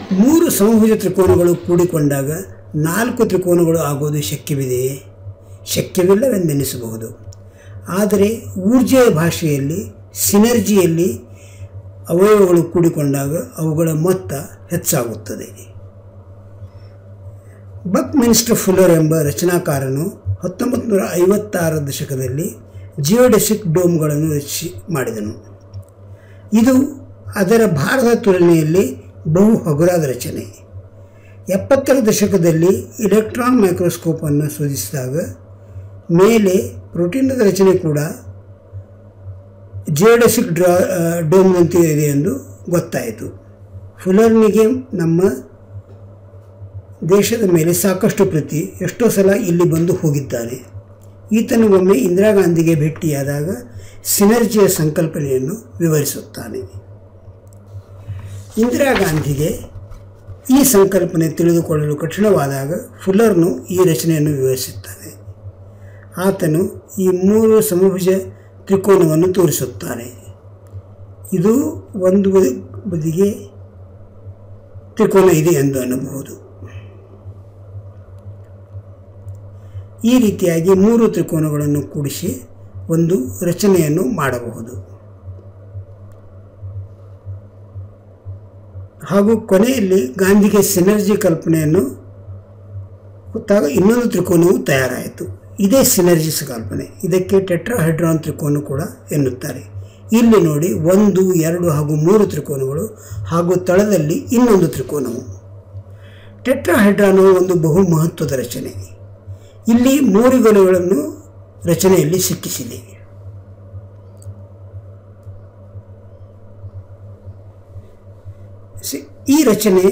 ಮೂರು ಸಮಭುಜ ತ್ರಿಕೋನಗಳು ಕೂಡಿಕೊಂಡಾಗ ನಾಲ್ಕು ತ್ರಿಕೋನಗಳು ಆಗೋದು ಶಕ್ಯವಿದೆಯೇ ಶಕ್ಯವಿಲ್ಲವೆಂದೆನಿಸಬಹುದು ಆದರೆ ಊರ್ಜೆಯ ಭಾಷೆಯಲ್ಲಿ ಸಿನರ್ಜಿಯಲ್ಲಿ ಅವಯವಗಳು ಕೂಡಿಕೊಂಡಾಗ ಅವುಗಳ ಮೊತ್ತ ಹೆಚ್ಚಾಗುತ್ತದೆ ಬಕ್ ಮಿನಿಸ್ಟರ್ ಫುಲ್ಲರ್ ಎಂಬ ರಚನಾಕಾರನು ಹತ್ತೊಂಬತ್ತು ನೂರ ಐವತ್ತಾರ ದಶಕದಲ್ಲಿ ಜಿಯೋಡೆಸಿಕ್ ಡೋಮ್ಗಳನ್ನು ರಚಿಸಿ ಮಾಡಿದನು ಇದು ಅದರ ಭಾರದ ತುಲನೆಯಲ್ಲಿ ಬಹು ಹಗುರಾದ ರಚನೆ ಎಪ್ಪತ್ತರ ದಶಕದಲ್ಲಿ ಇಲೆಕ್ಟ್ರಾನ್ ಮೈಕ್ರೋಸ್ಕೋಪನ್ನು ಶೋಧಿಸಿದಾಗ ಮೇಲೆ ಪ್ರೋಟೀನದ ರಚನೆ ಕೂಡ ಜಿಯೋಡೆಸಿಕ್ ಡ್ರಾ ಡೋಮ್ನಂತೆ ಇದೆ ಎಂದು ಗೊತ್ತಾಯಿತು ಫುಲರ್ನಿಗೆ ನಮ್ಮ ದೇಶದ ಮೇಲೆ ಸಾಕಷ್ಟು ಪ್ರೀತಿ ಎಷ್ಟೋ ಸಲ ಇಲ್ಲಿ ಬಂದು ಹೋಗಿದ್ದಾನೆ ಈತನು ಒಮ್ಮೆ ಇಂದಿರಾ ಗಾಂಧಿಗೆ ಭೇಟಿಯಾದಾಗ ಸಿನರ್ಜಿಯ ಸಂಕಲ್ಪನೆಯನ್ನು ವಿವರಿಸುತ್ತಾನೆ ಇಂದಿರಾ ಗಾಂಧಿಗೆ ಈ ಸಂಕಲ್ಪನೆ ತಿಳಿದುಕೊಳ್ಳಲು ಕಠಿಣವಾದಾಗ ಫುಲ್ಲರ್ನು ಈ ರಚನೆಯನ್ನು ವಿವರಿಸುತ್ತಾನೆ ಆತನು ಈ ಮೂರು ಸಮಭುಜ ತ್ರಿಕೋನವನ್ನು ತೋರಿಸುತ್ತಾನೆ ಇದು ಒಂದು ಬದಿ- ಬದಿಗೆ ತ್ರಿಕೋನ ಇದೆ ಎಂದು ಅನ್ನಬಹುದು ಈ ರೀತಿಯಾಗಿ ಮೂರು ತ್ರಿಕೋನಗಳನ್ನು ಕೂಡಿಸಿ ಒಂದು ರಚನೆಯನ್ನು ಮಾಡಬಹುದು ಹಾಗೂ ಕೊನೆಯಲ್ಲಿ ಗಾಂಧಿಗೆ ಸಿನರ್ಜಿ ಕಲ್ಪನೆಯನ್ನು ಗೊತ್ತಾಗ ಇನ್ನೊಂದು ತ್ರಿಕೋನವು ತಯಾರಾಯಿತು ಇದೇ ಸಿನರ್ಜಿ ಕಲ್ಪನೆ ಇದಕ್ಕೆ ಟೆಟ್ರಾಹೈಡ್ರಾನ್ ತ್ರಿಕೋನ ಕೂಡ ಎನ್ನುತ್ತಾರೆ ಇಲ್ಲಿ ನೋಡಿ ಒಂದು ಎರಡು ಹಾಗೂ ಮೂರು ತ್ರಿಕೋನಗಳು ಹಾಗೂ ತಳದಲ್ಲಿ ಇನ್ನೊಂದು ತ್ರಿಕೋನವು ಟೆಟ್ರಾಹೈಡ್ರಾನು ಒಂದು ಬಹು ಮಹತ್ವದ ರಚನೆ ಇಲ್ಲಿ ಮೂರು ಗೊಲೆಗಳನ್ನು ರಚನೆಯಲ್ಲಿ ಸಿಕ್ಕಿಸಿದೆ ಸಿ- ಈ ರಚನೆ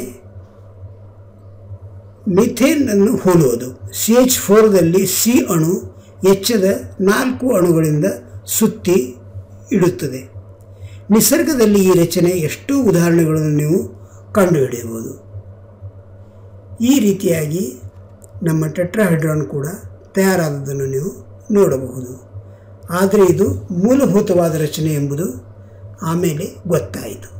ಮಿಥೇನ್ ಅನ್ನು ಹೋಲುವುದು ಸಿ ಎಚ್ ಫೋರ್ದಲ್ಲಿ ಸಿ ಅಣು ಎಚ್ಚದ ನಾಲ್ಕು ಅಣುಗಳಿಂದ ಸುತ್ತಿ ಇಡುತ್ತದೆ ನಿಸರ್ಗದಲ್ಲಿ ಈ ರಚನೆ ಎಷ್ಟೋ ಉದಾಹರಣೆಗಳನ್ನು ನೀವು ಕಂಡುಹಿಡಿಯಬಹುದು ಈ ರೀತಿಯಾಗಿ ನಮ್ಮ ಟೆಟ್ರಾಹೈಡ್ರಾನ್ ಕೂಡ ತಯಾರಾದದ್ದನ್ನು ನೀವು ನೋಡಬಹುದು ಆದರೆ ಇದು ಮೂಲಭೂತವಾದ ರಚನೆ ಎಂಬುದು ಆಮೇಲೆ ಗೊತ್ತಾಯಿತು